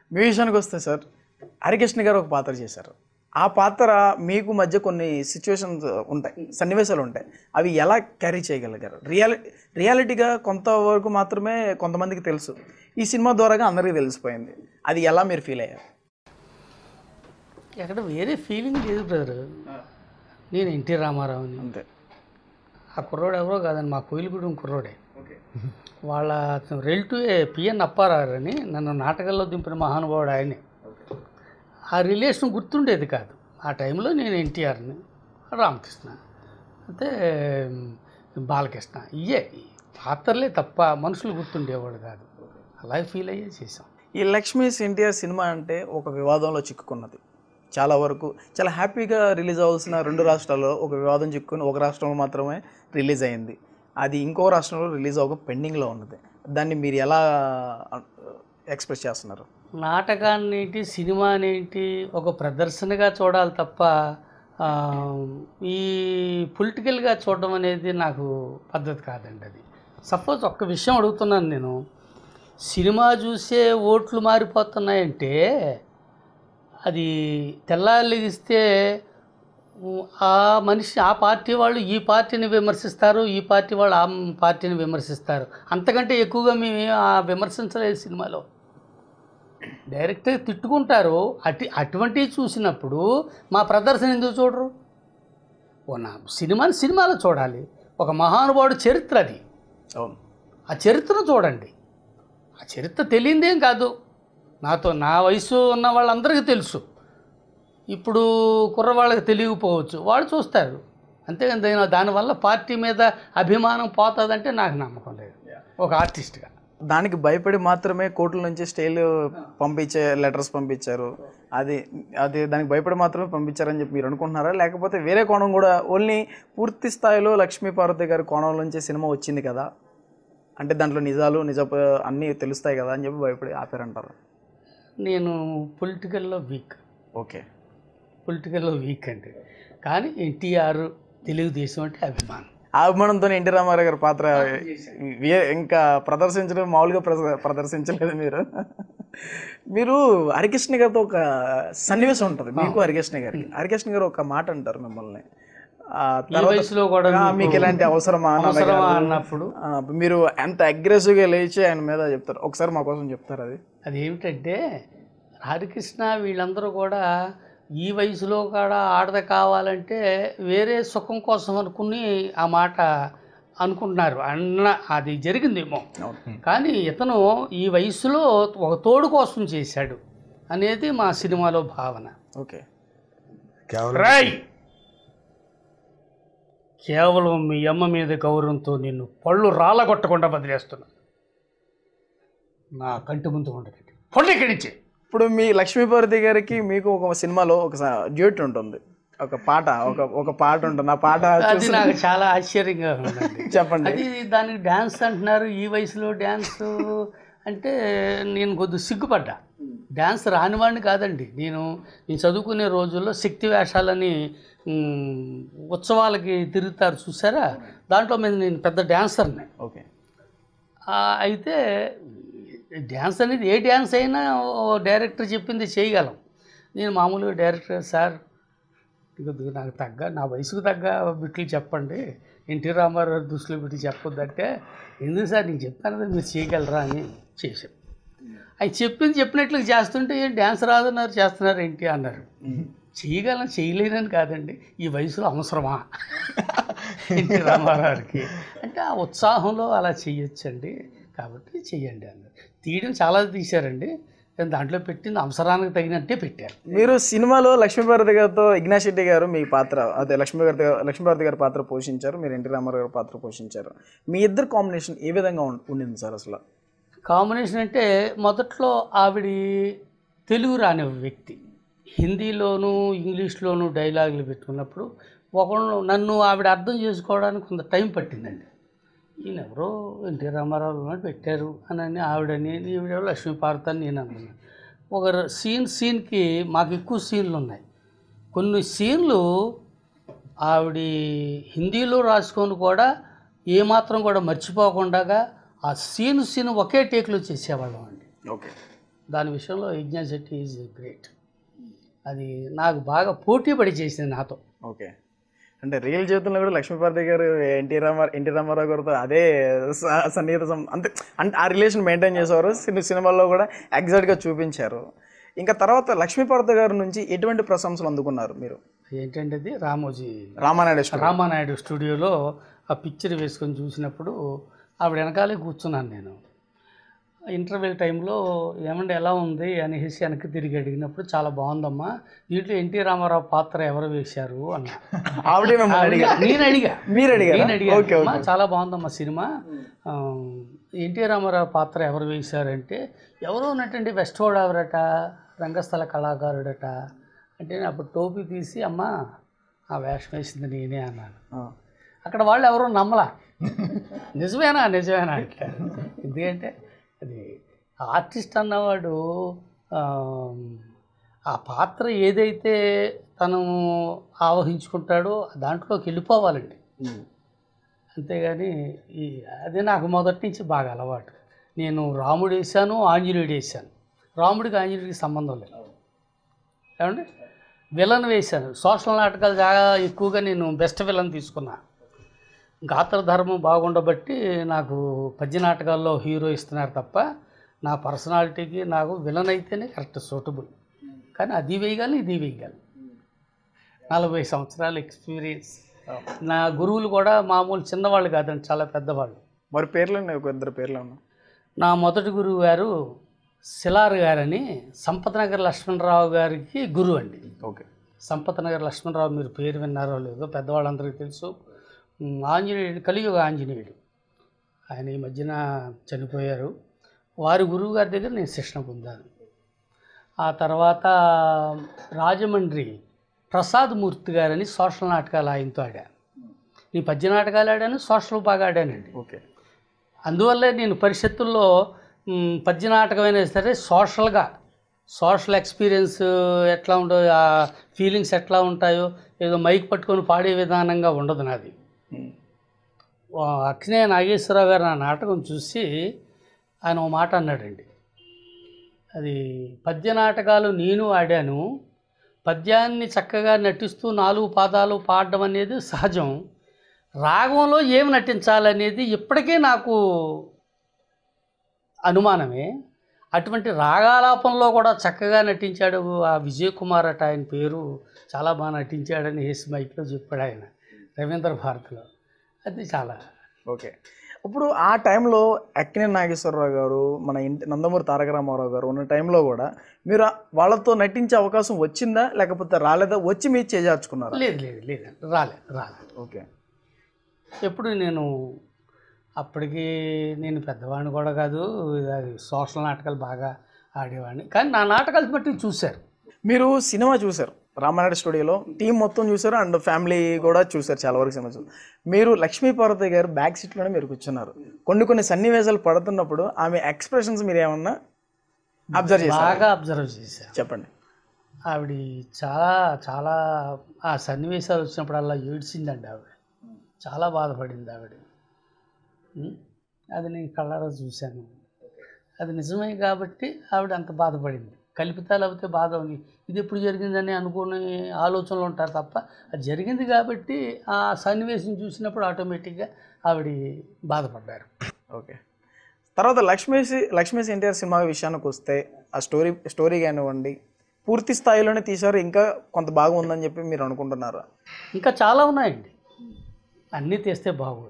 మీ విషయానికి వస్తే సార్ హరికృష్ణ గారు ఒక పాత్ర చేశారు ఆ పాత్ర మీకు మధ్య కొన్ని సిచ్యువేషన్స్ ఉంటాయి సన్నివేశాలు ఉంటాయి అవి ఎలా క్యారీ చేయగలిగారు రియాలి రియాలిటీగా కొంతవరకు మాత్రమే కొంతమందికి తెలుసు ఈ సినిమా ద్వారాగా అందరికీ తెలిసిపోయింది అది ఎలా మీరు ఫీల్ అయ్యారు ఎక్కడ వేరే ఫీలింగ్ లేదు బ్రదర్ నేను ఎన్టీ రామారావుని అంతే ఆ కుర్రోడు ఎవరో కాదండి మా కోయిలగూడెం కుర్రోడే వాళ్ళ రిలేటివే పిఎన్ అప్పారావు అని నన్ను నాటకాల్లో దింపిన మహానుభావుడు ఆయనే ఆ రిలేషన్ గుర్తుండేది కాదు ఆ టైంలో నేను ఎన్టీఆర్ని రామకృష్ణ అయితే బాలకృష్ణ ఇయే పాత్రలే తప్ప మనుషులు గుర్తుండేవాడు కాదు అలాగే ఫీల్ అయ్యే చేసాం ఈ లక్ష్మీ ఎన్టీఆర్ సినిమా అంటే ఒక వివాదంలో చిక్కుకున్నది చాలా వరకు చాలా హ్యాపీగా రిలీజ్ అవ్వాల్సిన రెండు రాష్ట్రాల్లో ఒక వివాదం చిక్కుని ఒక రాష్ట్రంలో మాత్రమే రిలీజ్ అయింది అది ఇంకో రాష్ట్రంలో రిలీజ్ అవ్వక పెండింగ్లో ఉన్నది దాన్ని మీరు ఎలా ఎక్స్ప్రెస్ చేస్తున్నారు నాటకాన్ని ఏంటి సినిమాని ఏంటి ఒక ప్రదర్శనగా చూడాలి తప్ప ఆ, ఈ పొలిటికల్గా చూడడం అనేది నాకు పద్ధతి కాదండి అది సపోజ్ ఒక్క విషయం అడుగుతున్నాను నేను సినిమా చూసే ఓట్లు మారిపోతున్నాయంటే అది తెల్లారిస్తే ఆ మనిషి ఆ పార్టీ వాళ్ళు ఈ పార్టీని విమర్శిస్తారు ఈ పార్టీ వాళ్ళు ఆ పార్టీని విమర్శిస్తారు అంతకంటే ఎక్కువగా మేము ఆ విమర్శించలేదు సినిమాలో డైరెక్ట్గా తిట్టుకుంటారు అటు అటువంటివి చూసినప్పుడు మా ప్రదర్శన ఎందుకు చూడరు ఓ నా సినిమాని సినిమాలో చూడాలి ఒక మహానుభావుడు చరిత్ర అది అవును ఆ చరిత్రను చూడండి ఆ చరిత్ర తెలియందేం కాదు నాతో నా వయసు ఉన్న వాళ్ళందరికీ తెలుసు ఇప్పుడు కుర్రవాళ్ళకి తెలియకపోవచ్చు వాళ్ళు చూస్తారు అంతేగాని దాని దానివల్ల పార్టీ మీద అభిమానం పోతుందంటే నాకు నమ్మకం లేదు ఒక ఆర్టిస్ట్గా దానికి భయపడి మాత్రమే కోర్టుల నుంచి స్టైల్ పంపించే లెటర్స్ పంపించారు అది అది దానికి భయపడి మాత్రమే పంపించారని చెప్పి మీరు అనుకుంటున్నారా లేకపోతే వేరే కోణం కూడా ఓన్లీ పూర్తి స్థాయిలో లక్ష్మీ పార్వతి గారి కోణం నుంచి సినిమా వచ్చింది కదా అంటే దాంట్లో నిజాలు నిజ అన్నీ తెలుస్తాయి కదా అని చెప్పి భయపడి ఆపారంటారు నేను పొలిటికల్లో వీక్ ఓకే పొలిటికల్లో వీక్ అండి కానీ ఎన్టీఆర్ తెలుగుదేశం అంటే అభిమానం ఆ అభిమానంతో ఎన్టీ రామారావు గారి పాత్ర వే- ఇంకా ప్రదర్శించడం మామూలుగా ప్రద- ప్రదర్శించలేదు మీరు మీరు హరికృష్ణ గారితో ఒక సన్నివేశం ఉంటుంది మీకు హరికృష్ణ గారికి హరికృష్ణ గారు ఒక మాట అంటారు మిమ్మల్ని ఆ ఈ తర్వాత వయసులో కూడా ఆ, మీకు ఇలాంటి అవసరమా నాన్నగారు? అవసరమా అన్నప్పుడు ఆ, మీరు ఎంత అగ్రెసివ్గా లేచి ఆయన మీద చెప్తారు ఒకసారి మా కోసం చెప్తారు అది అదేమిటంటే హరికృష్ణ వీళ్ళందరూ కూడా ఈ వయసులో కూడా ఆడద కావాలంటే వేరే సుఖం కోసం అనుకుని ఆ మాట అనుకుంటున్నారు అన్న అది జరిగిందేమో అవును కానీ ఇతను ఈ వయసులో ఒక తోడు కోసం చేశాడు అనేది మా సినిమాలో భావన ఓకే కేవలం రాయ్ కేవలం మీ అమ్మ మీద గౌరవంతో నిన్ను పళ్ళు రాలగొట్టకుండా వదిలేస్తున్నా నా కంటి ముందు ఉండకండి పొండి ఇక్కడి నుంచి ఇప్పుడు మీ లక్ష్మీపార్వతి గారికి మీకు ఒక సినిమాలో ఒక డ్యూట్ ఉంటుంది ఒక పాట ఒక ఒక పాట ఉంటుంది ఆ పాట అది చూసి నాకు చాలా ఆశ్చర్యంగా ఉందండి చెప్పండి అది దానికి డ్యాన్స్ అంటున్నారు ఈ వయసులో డ్యాన్స్ అంటే నేను కొద్దిగా సిగ్గుపడ్డా డ్యాన్స్ రానివాడిని కాదండి నేను నేను చదువుకునే రోజుల్లో శక్తి వేషాలని మ్, ఉత్సవాలకి తిరుగుతారు చూసారా దాంట్లో మీద నేను పెద్ద డ్యాన్సర్ని ఓకే ఆ, అయితే డ్యాన్స్ అనేది ఏ డ్యాన్స్ అయినా ఓ డైరెక్టర్ చెప్పింది చేయగలం నేను మామూలుగా డైరెక్టర్ సార్ కొద్దిగా నాకు తగ్గ నా వయసుకు తగ్గ బిట్లు చెప్పండి ఎన్టీ రామారావు దృష్టిలో పెట్టి చెప్పొద్దంటే ఎందుకు సార్ నేను చెప్తాను కదా మీరు చేయగలరా అని చేశాం ఆయన చెప్పింది చెప్పినట్లు చేస్తుంటే ఏం డ్యాన్స్ రాదన్నారు చేస్తున్నారు ఏంటి అన్నారు చేయగలను చేయలేనని కాదండి ఈ వయసులో అవసరమా ఎన్టీ రామారావుకి అంటే ఆ ఉత్సాహంలో అలా చేయొచ్చండి కాబట్టి చెయ్యండి అన్నారు తీయడం చాలా తీశారండి కానీ దాంట్లో పెట్టింది అవసరానికి తగినట్టే పెట్టారు మీరు సినిమాలో లక్ష్మీపార్వతి గారితో ఇగ్నాష్ రెడ్డి గారు మీ పాత్ర అదే లక్ష్మీపార్వతి గారు లక్ష్మీపార్వతి గారి పాత్ర పోషించారు మీరు ఎన్టీ రామారావు గారి పాత్ర పోషించారు మీ ఇద్దరు కాంబినేషన్ ఏ విధంగా ఉం- ఉండింది సార్ అసలు కాంబినేషన్ అంటే మొదట్లో ఆవిడ తెలుగు రాని వ్యక్తి హిందీలోను ఇంగ్లీష్లోను డైలాగులు పెట్టుకున్నప్పుడు ఒకళ్ళు నన్ను ఆవిడ అర్థం చేసుకోవడానికి కొంత టైం పట్టిందండి ఈయన ఎవరో ఎన్టీ రామారావు అని పెట్టారు అని అని ఆవిడని ఈవిడ లక్ష్మీపార్వతి అని నేను అనుకున్నాను ఒక ర- సీన్ సీన్కి మాకు ఎక్కువ సీన్లు ఉన్నాయి కొన్ని సీన్లు ఆవిడ హిందీలో రాసుకొని కూడా ఏమాత్రం కూడా మర్చిపోకుండా ఆ సీన్ సీన్ ఒకే టేక్లో చేసేవాళ్ళం అండి ఓకే దాని విషయంలో యజ్ఞ శెట్టి ఈజ్ గ్రేట్ అది నాకు బాగా పోటీ పడి చేసింది నాతో ఓకే అంటే రియల్ జీవితంలో కూడా లక్ష్మీపార్వతి గారు ఎన్టీ రామా ఎన్టీ రామారావు గారితో అదే స- సన్నిహిత సం- అంతే అంటే ఆ రిలేషన్ మెయింటైన్ చేసేవారు సిని సినిమాల్లో కూడా ఎగ్జాక్ట్గా చూపించారు ఇంకా తర్వాత లక్ష్మీపార్వతి గారి నుంచి ఎటువంటి ప్రశంసలు అందుకున్నారు మీరు ఏంటంటే అది రామోజీ రామానాయుడు స్టోరీ. రామానాయుడు స్టూడియోలో ఆ పిక్చర్ వేసుకొని చూసినప్పుడు ఆవిడ వెనకాలే కూర్చున్నాను నేను ఇంటర్వెల్ టైంలో ఏమంటే ఎలా ఉంది అనేసి వెనక్కి తిరిగి అడిగినప్పుడు చాలా బాగుందమ్మా దీంట్లో ఎన్టీ రామారావు పాత్ర ఎవరు వేశారు అన్న ఆవిడే మిమ్మల్ని అడిగా నేను అడిగా మీరు అడిగారా? నేను అడిగాను ఓకే, "అమ్మా, చాలా బాగుందమ్మా సినిమా ఆ, ఎన్టీ రామారావు పాత్ర ఎవరు వేశారంటే ఎవరో ఉన్నటువంటి వెస్ట్ గోదావరట రంగస్థల కళాకారుడట అంటే నేను అప్పుడు టోపీ తీసి అమ్మ ఆ వేషం వేసింది నేనే అన్నాను ఆ. అక్కడ వాళ్ళు ఎవరో నమ్మలా నిజమేనా నిజమేనా అంటే ఎందుకంటే అది ఆర్టిస్ట్ అన్నవాడు ఆ, ఆ పాత్ర ఏదైతే తను ఆవహించుకుంటాడో దాంట్లోకి వెళ్ళిపోవాలండి ఉమ్. అంతేగాని ఈ అది నాకు మొదటి నుంచి బాగా అలవాటు నేను రాముడు వేసాను ఆంజనేయుడు వేసాను రాముడికి ఆంజనేయుడికి సంబంధం లేదు ఏమండి విలన్ వేశాను సోషల్ నాటకాలు చాలా ఎక్కువగా నేను బెస్ట్ విలన్ తీసుకున్నా గాత్ర ధర్మం బాగుండబట్టి నాకు పద్య నాటకాల్లో హీరో ఇస్తున్నారు తప్ప నా పర్సనాలిటీకి నాకు విలన్ అయితేనే కరెక్ట్ సూటబుల్ కానీ అది వేయగలను ఇది వేయగలను నలభై సంవత్సరాల ఎక్స్పీరియన్స్ నా గురువులు కూడా మామూలు చిన్నవాళ్ళు కాదండి చాలా పెద్దవాళ్ళు మరి పేర్లు ఉన్నాయి, ఒక ఇద్దరు పేర్లు ఉన్నాయి నా మొదటి గురువు గారు శిలార్ గారని సంపతనగర్ లక్ష్మణరావు గారికి గురువు అండి ఓకే సంపతనగర్ లక్ష్మణరావు మీరు పేరు విన్నారో లేదో పెద్దవాళ్ళందరికీ తెలుసు ఉమ్, ఆంజనేయుడు కలియుగ ఆంజనేయుడు ఆయన ఈ మధ్యన చనిపోయారు వారి గురువు గారి దగ్గర నేను శిక్షణ పొందాను ఆ తర్వాత రాజమండ్రి ప్రసాద్ మూర్తి గారని సోషల్ నాటకాలు ఆయనతో ఆడాను ఈ పద్య నాటకాలు ఆడాను సోషల్ బాగా ఆడానండి ఓకే అందువల్లే నేను పరిషత్తుల్లో మ్, పద్య నాటకమైనా సరే సోషల్గా సోషల్ ఎక్స్పీరియన్స్ ఎట్లా ఉండో ఆ ఫీలింగ్స్ ఎట్లా ఉంటాయో ఏదో మైక్ పట్టుకొని పాడే విధానంగా ఉండదు నాది ఉమ్. ఆ అక్కినే నాగేశ్వరరావు గారు నా నాటకం చూసి ఆయన ఒక మాట అన్నాడండి అది పద్య నాటకాలు నేను ఆడాను పద్యాన్ని చక్కగా నటిస్తూ నాలుగు పాదాలు పాడడం అనేది సహజం రాగంలో ఏమి నటించాలనేది ఇప్పటికే నాకు అనుమానమే అటువంటి రాగాలాపంలో కూడా చక్కగా నటించాడు ఆ విజయ్ కుమార్ అట ఆయన పేరు చాలా బాగా నటించాడని హేస్ మైక్లో చెప్పాడు ఆయన రవీంద్ర భారతిలో అది చాలా ఓకే ఇప్పుడు ఆ టైంలో అక్కినే నాగేశ్వరరావు గారు మన ఇంటి నందమూరి తారక రామారావు గారు ఉన్న టైంలో కూడా మీరు ఆ- వాళ్ళతో నటించే అవకాశం వచ్చిందా లేకపోతే రాలేదా వచ్చి మీరు చేజార్చుకున్నారా లేదు లేదు లేదు రాలే రాలే ఓకే ఎప్పుడు నేను అప్పటికి నేను పెద్దవాడిని కూడా కాదు అది సోషల్ నాటకాలు బాగా ఆడేవాడిని కానీ నా నాటకాలు బట్టి చూశారు మీరు సినిమా చూశారు రామానాయుడు స్టూడియోలో టీం మొత్తం చూశారు అండ్ ఫ్యామిలీ కూడా చూశారు చాలా వరకు సినిమా చూసారు మీరు లక్ష్మీ పార్వతి గారు బ్యాక్ సీట్లోనే మీరు కూర్చున్నారు కొన్ని కొన్ని సన్నివేశాలు పడుతున్నప్పుడు ఆమె ఎక్స్ప్రెషన్స్ మీరు ఏమన్నా అబ్జర్వ్ చేశారు బాగా అబ్జర్వ్ చేశారు చెప్పండి ఆవిడ చాలా చాలా ఆ సన్నివేశాలు వచ్చినప్పుడల్లా ఏడ్చిందండి ఆవిడ చాలా బాధపడింది ఆవిడ ఉం? అది నేను కళ్ళారా చూశాను అది నిజమే కాబట్టి ఆవిడ అంత బాధపడింది కల్పితాలు అవుతే బాధ ఉంది ఇది ఎప్పుడు జరిగిందని అనుకునే ఆలోచనలు ఉంటారు తప్ప అది జరిగింది కాబట్టి ఆ సన్నివేశం చూసినప్పుడు ఆటోమేటిక్గా ఆవిడ బాధపడ్డారు ఓకే తర్వాత లక్ష్మీసి లక్ష్మీస్ ఎన్టీఆర్ సినిమా విషయానికి వస్తే ఆ స్టోరీ స్టోరీ కానివ్వండి పూర్తి స్థాయిలోనే తీశారు ఇంకా కొంత బాగా ఉందని చెప్పి మీరు అనుకుంటున్నారా ఇంకా చాలా ఉన్నాయండి అన్నీ తెస్తే బాగోదు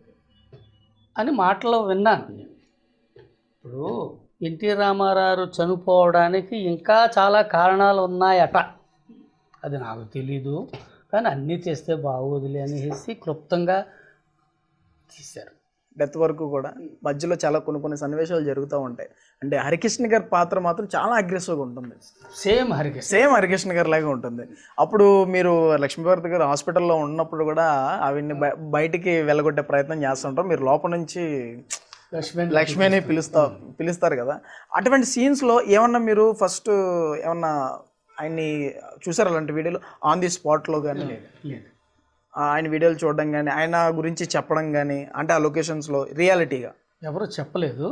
అని మాటలో విన్నాను నేను ఇప్పుడు ఎన్టీ రామారావు చనిపోవడానికి ఇంకా చాలా కారణాలు ఉన్నాయట అది నాకు తెలీదు కానీ అన్నీ తెస్తే బాగోదులే అనేసి క్లుప్తంగా తీశారు డెత్ వరకు కూడా మధ్యలో చాలా కొన్ని కొన్ని సన్నివేశాలు జరుగుతూ ఉంటాయి అంటే హరికృష్ణ గారి పాత్ర మాత్రం చాలా అగ్రెసివ్గా ఉంటుంది సేమ్ హరికృష్ణ సేమ్ హరికృష్ణ గారి లాగా ఉంటుంది అప్పుడు మీరు లక్ష్మీభారతి గారు హాస్పిటల్లో ఉన్నప్పుడు కూడా ఆవిడ్ని బయ- బయటికి వెళ్ళగొట్టే ప్రయత్నం చేస్తుంటారు మీరు లోపల నుంచి లక్ష్మణ్ లక్ష్మి అని పిలుస్తా పిలుస్తారు కదా అటువంటి సీన్స్లో ఏమన్నా మీరు ఫస్ట్ ఏమన్నా ఆయన్ని చూసారు అలాంటి వీడియోలు ఆన్ ది స్పాట్లో కానీ లేదు ఆయన వీడియోలు చూడడం కానీ ఆయన గురించి చెప్పడం కానీ అంటే ఆ లొకేషన్స్లో రియాలిటీగా ఎవరు చెప్పలేదు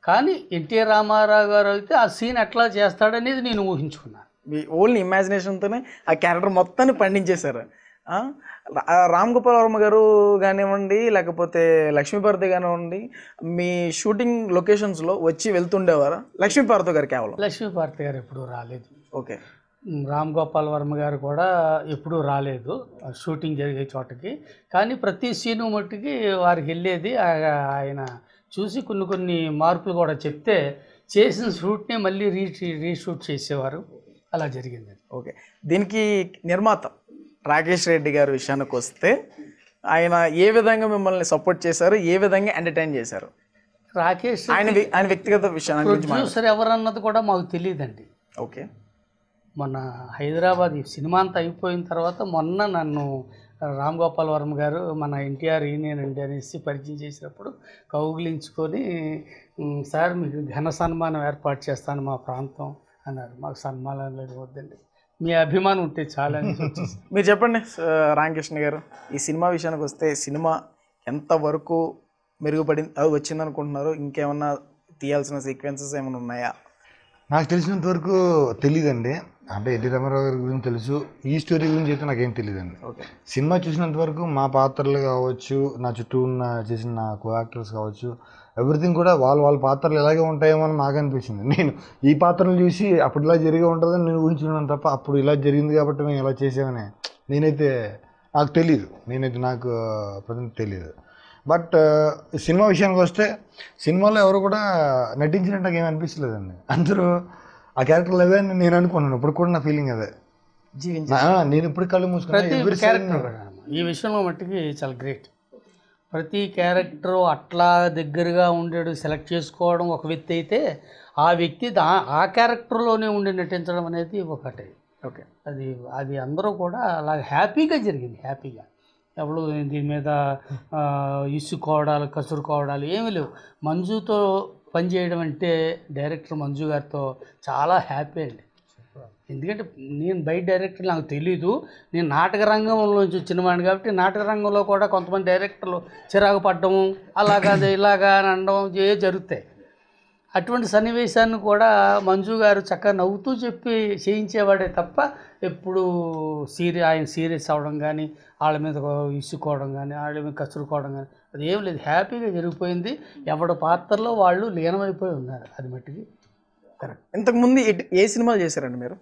కానీ ఎన్టీఆర్ రామారావు గారు అయితే ఆ సీన్ ఎట్లా చేస్తాడనేది నేను ఊహించుకున్నాను మీ ఓన్లీ ఇమాజినేషన్తోనే ఆ క్యారెక్టర్ మొత్తాన్ని పండించేశారు ఆ? ఆ రామ్ గోపాల్ వర్మ గారు కానివ్వండి లేకపోతే లక్ష్మీభారతి కానివ్వండి మీ షూటింగ్ లొకేషన్స్లో వచ్చి వెళ్తుండేవారా లక్ష్మీభారతి గారు కేవలం లక్ష్మీభారతి గారు ఎప్పుడూ రాలేదు ఓకే ఉమ్, రామ్ గోపాల్ వర్మ గారు కూడా ఎప్పుడూ రాలేదు ఆ షూటింగ్ జరిగే చోటకి కానీ ప్రతి సీను మట్టుకి వారికి వెళ్ళేది ఆ- ఆయన చూసి కొన్ని కొన్ని మార్పులు కూడా చెప్తే చేసిన షూట్నే మళ్ళీ రీ రీషూట్ చేసేవారు అలా జరిగింది ఓకే దీనికి నిర్మాత రాకేష్ రెడ్డి గారి విషయానికి వస్తే ఆయన ఏ విధంగా మిమ్మల్ని సపోర్ట్ చేశారు ఏ విధంగా ఎంటర్టైన్ చేశారు రాకేష్ ఆయన వ్య- ఆయన వ్యక్తిగత విషయాన్ని గురించి మాట్లాడు ప్రొడ్యూసర్ ఎవరన్నది కూడా మాకు తెలియదండి ఓకే మొన్న హైదరాబాద్ ఈ సినిమా అంతా అయిపోయిన తర్వాత మొన్న నన్ను రామ్ గోపాల్ వర్మ గారు మన ఎన్టీఆర్ ఈయనేనండి అనేసి పరిచయం చేసినప్పుడు కౌగిలించుకొని "ఉమ్, సార్ మీకు ఘన సన్మానం ఏర్పాటు చేస్తాను మా ప్రాంతం అన్నారు మాకు సన్మానం లేదు వద్దండి మీ అభిమానం ఉంటే చాలని వచ్చేసి మీరు చెప్పండి స- రామకృష్ణ గారు ఈ సినిమా విషయానికి వస్తే సినిమా ఎంతవరకు మెరుగుపడింది అది వచ్చింది అనుకుంటున్నారు ఇంకేమన్నా తీయాల్సిన సీక్వెన్సెస్ ఏమైనా ఉన్నాయా నాకు తెలిసినంత వరకు తెలియదండి అంటే ఎన్టీ రామారావు గారి గురించి తెలుసు ఈ స్టోరీ గురించి అయితే నాకేం తెలియదండి ఓకే సినిమా చూసినంత వరకు మా పాత్రలు కావచ్చు నా చుట్టూ ఉన్న చేసిన నా కో యాక్టర్స్ కావచ్చు ఎవ్రీథింగ్ కూడా వాళ్ళ వాళ్ళ పాత్రలు ఎలాగే ఉంటాయేమో అని నాకు అనిపించింది నేను ఈ పాత్రలు చూసి అప్పుడు ఇలా జరిగి ఉంటుందని నేను ఊహించుకున్నాను తప్ప అప్పుడు ఇలా జరిగింది కాబట్టి మేము ఇలా చేసామని నేనైతే నాకు తెలియదు నేనైతే నాకు ప్రజెంట్ తెలియదు బట్ సినిమా విషయానికి వస్తే సినిమాలో ఎవరు కూడా నటించినట్టు నాకు ఏమి అనిపించలేదండి అందరూ ఆ క్యారెక్టర్ లేదే అని నేను అనుకున్నాను ఇప్పుడు కూడా నా ఫీలింగ్ అదే జీవించి నా- నేను ఇప్పుడు కళ్ళు మూసుకున్నా ప్రతి every క్యారెక్టర్ scene- కూడా ఈ విషయంలో మట్టుకి చాలా గ్రేట్ ప్రతి క్యారెక్టర్ అట్లా దగ్గరగా ఉండేడు సెలెక్ట్ చేసుకోవడం ఒక వ్యక్తి అయితే ఆ వ్యక్తి దా ఆ క్యారెక్టర్లోనే ఉండి నటించడం అనేది ఒకటి ఓకే అది అది అందరూ కూడా అలా హ్యాపీగా జరిగింది హ్యాపీగా ఎవరు దీని మీద ఆ, ఇసుకోవడాలు కసురుకోవడాలు ఏమీ లేవు మంజుతో పనిచేయడం అంటే డైరెక్టర్ మంజు గారితో చాలా హ్యాపీ అండి ఎందుకంటే నేను బయట డైరెక్టర్ నాకు తెలీదు నేను నాటక రంగంలోంచి వచ్చినవాడిని కాబట్టి నాటక రంగంలో కూడా కొంతమంది డైరెక్టర్లు చిరాకు పడ్డము అలాగా ఇలాగా అని అనడం ఏ జరుగుతాయి అటువంటి సన్నివేశాన్ని కూడా మంజు గారు చక్కగా నవ్వుతూ చెప్పి చేయించేవాడే తప్ప ఎప్పుడు సీరియస్ ఆయన సీరియస్ అవ్వడం కానీ వాళ్ళ మీద ఇసుకోవడం కానీ వాళ్ళ మీద కసురుకోవడం కానీ అది ఏం లేదు హ్యాపీగా జరిగిపోయింది ఎవడి పాత్రలో వాళ్ళు లీనమైపోయి ఉన్నారు అది మట్టికి కరెక్ట్ ఇంతకుముందు ఎటు- ఏ సినిమాలు చేశారండి మీరు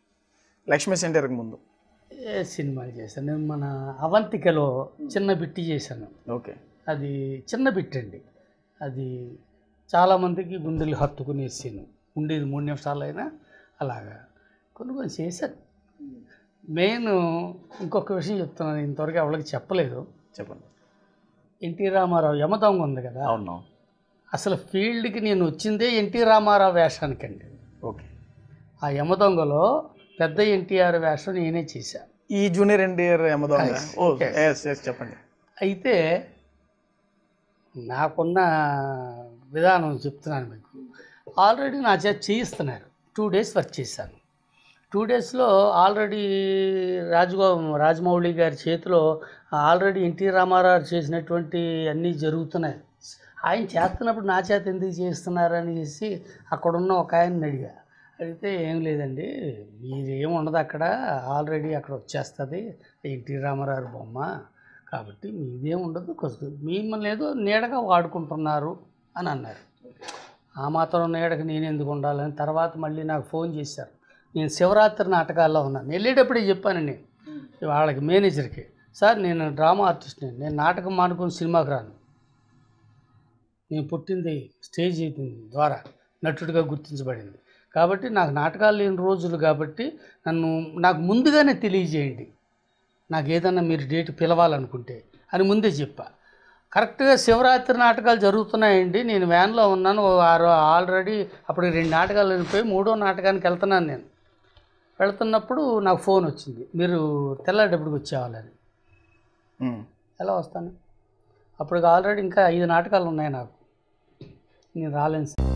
లక్ష్మీ సెంటర్కి ముందు ఏ సినిమాలు చేశాను నేను మన అవంతికలో చిన్న బిట్టి చేశాను ఓకే అది చిన్న బిట్ అండి అది చాలామందికి గుండెలు హత్తుకునే సీను ఉండేది మూడు నిమిషాలు అయినా అలాగా కొన్ని కొన్ని చేశాను మెయిన్ ఇంకొక విషయం చెప్తున్నాను ఇంతవరకు ఎవరికి చెప్పలేదు చెప్పండి ఎన్టీ రామారావు యమదొంగ ఉంది కదా అవును అసలు ఫీల్డ్కి నేను వచ్చిందే ఎన్టీ రామారావు వేషానికండి ఓకే ఆ యమదొంగలో పెద్ద ఎన్టీఆర్ వేషం నేనే చేశాను ఈ జూనియర్ ఎన్టీఆర్ యమదొంగ Yes. ఓ Yes. ఎస్ ఎస్ చెప్పండి అయితే నాకున్న విధానం చెప్తున్నాను మీకు ఆల్రెడీ నా చేత చేయిస్తున్నారు టూ డేస్ వర్క్ చేశాను టూ డేస్లో ఆల్రెడీ రాజగో రాజమౌళి గారి చేతిలో ఆల్రెడీ ఎన్టీ రామారావు చేసినటువంటి అన్నీ జరుగుతున్నాయి ఆయన చేస్తున్నప్పుడు నా చేత ఎందుకు చేస్తున్నారు అనేసి అక్కడున్న ఒక ఆయన్ని అడిగా అడిగితే ఏం లేదండి మీరేం ఉండదు అక్కడ ఆల్రెడీ అక్కడ వచ్చేస్తుంది ఎన్టీ రామారావు బొమ్మ కాబట్టి మీదేం ఉండదు కొద్ది మిమ్మల్ని ఏదో నీడగా వాడుకుంటున్నారు అని అన్నారు ఆ మాత్రం నీడకి నేను ఎందుకు ఉండాలని తర్వాత మళ్ళీ నాకు ఫోన్ చేశారు నేను శివరాత్రి నాటకాల్లో ఉన్నాను వెళ్ళేటప్పుడే చెప్పాను నేను వాళ్ళకి మేనేజర్కి సార్ నేను డ్రామా ఆర్టిస్ట్ని నేను నాటకం మానుకుని సినిమాకి రాను నేను పుట్టింది స్టేజ్ ద్వారా నటుడిగా గుర్తించబడింది కాబట్టి నాకు నాటకాలు లేని రోజులు కాబట్టి నన్ను నాకు ముందుగానే తెలియజేయండి నాకు ఏదన్నా మీరు డేట్ పిలవాలనుకుంటే అని ముందే చెప్పా కరెక్ట్గా శివరాత్రి నాటకాలు జరుగుతున్నాయండి నేను వ్యాన్లో ఉన్నాను ఓ ఆరు ఆల్రెడీ అప్పుడు రెండు నాటకాలు వెళ్ళిపోయి మూడో నాటకానికి వెళ్తున్నాను నేను వెళ్తున్నప్పుడు నాకు ఫోన్ వచ్చింది మీరు తెల్లారేటప్పటికి వచ్చేవాళ్ళని ఉమ్. ఎలా వస్తాను అప్పుడు ఆల్రెడీ ఇంకా ఐదు నాటకాలు ఉన్నాయి నాకు నేను రాలేను సార్